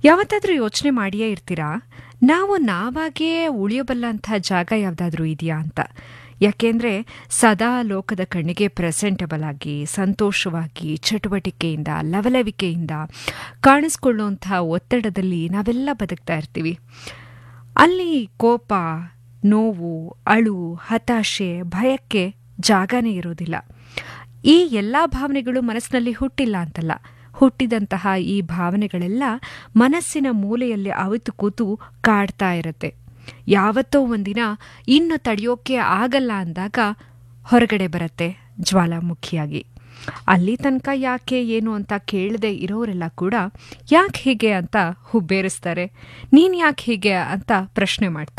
ಯಾವತ್ತಾದ್ರೂ ಯೋಚನೆ ಮಾಡಿಯೇ ಇರ್ತೀರಾ ನಾವು ನಾವಾಗಿಯೇ ಉಳಿಯಬಲ್ಲಂಥ ಜಾಗ ಯಾವುದಾದ್ರೂ ಇದೆಯಾ ಅಂತ ಯಾಕೆಂದ್ರೆ ಸದಾ ಲೋಕದ ಕಣ್ಣಿಗೆ ಪ್ರೆಸೆಂಟಬಲ್ ಆಗಿ ಸಂತೋಷವಾಗಿ ಚಟುವಟಿಕೆಯಿಂದ ಲವಲವಿಕೆಯಿಂದ ಕಾಣಿಸ್ಕೊಳ್ಳುವಂಥ ಒತ್ತಡದಲ್ಲಿ ನಾವೆಲ್ಲ ಬದುಕ್ತಾ ಇರ್ತೀವಿ ಅಲ್ಲಿ ಕೋಪ ನೋವು ಅಳು ಹತಾಶೆ ಭಯಕ್ಕೆ ಜಾಗನೇ ಇರೋದಿಲ್ಲ ಈ ಎಲ್ಲ ಭಾವನೆಗಳು ಮನಸ್ಸಿನಲ್ಲಿ ಹುಟ್ಟಿಲ್ಲ ಅಂತಲ್ಲ ಹುಟ್ಟಿದಂತಹ ಈ ಭಾವನೆಗಳೆಲ್ಲ ಮನಸ್ಸಿನ ಮೂಲೆಯಲ್ಲಿ ಅವಿತು ಕೂತು ಕಾಡ್ತಾ ಇರುತ್ತೆ ಯಾವತ್ತೋ ಒಂದಿನ ಇನ್ನು ತಡೆಯೋಕೆ ಆಗಲ್ಲ ಅಂದಾಗ ಹೊರಗಡೆ ಬರುತ್ತೆ ಜ್ವಾಲಾಮುಖಿಯಾಗಿ ಅಲ್ಲಿ ತನಕ ಯಾಕೆ ಏನು ಅಂತ ಕೇಳದೆ ಇರೋರೆಲ್ಲ ಕೂಡ ಯಾಕೆ ಹೀಗೆ ಅಂತ ಹುಬ್ಬೇರಿಸ್ತಾರೆ ನೀನ್ ಯಾಕೆ ಹೀಗೆ ಅಂತ ಪ್ರಶ್ನೆ ಮಾಡ್ತಾರೆ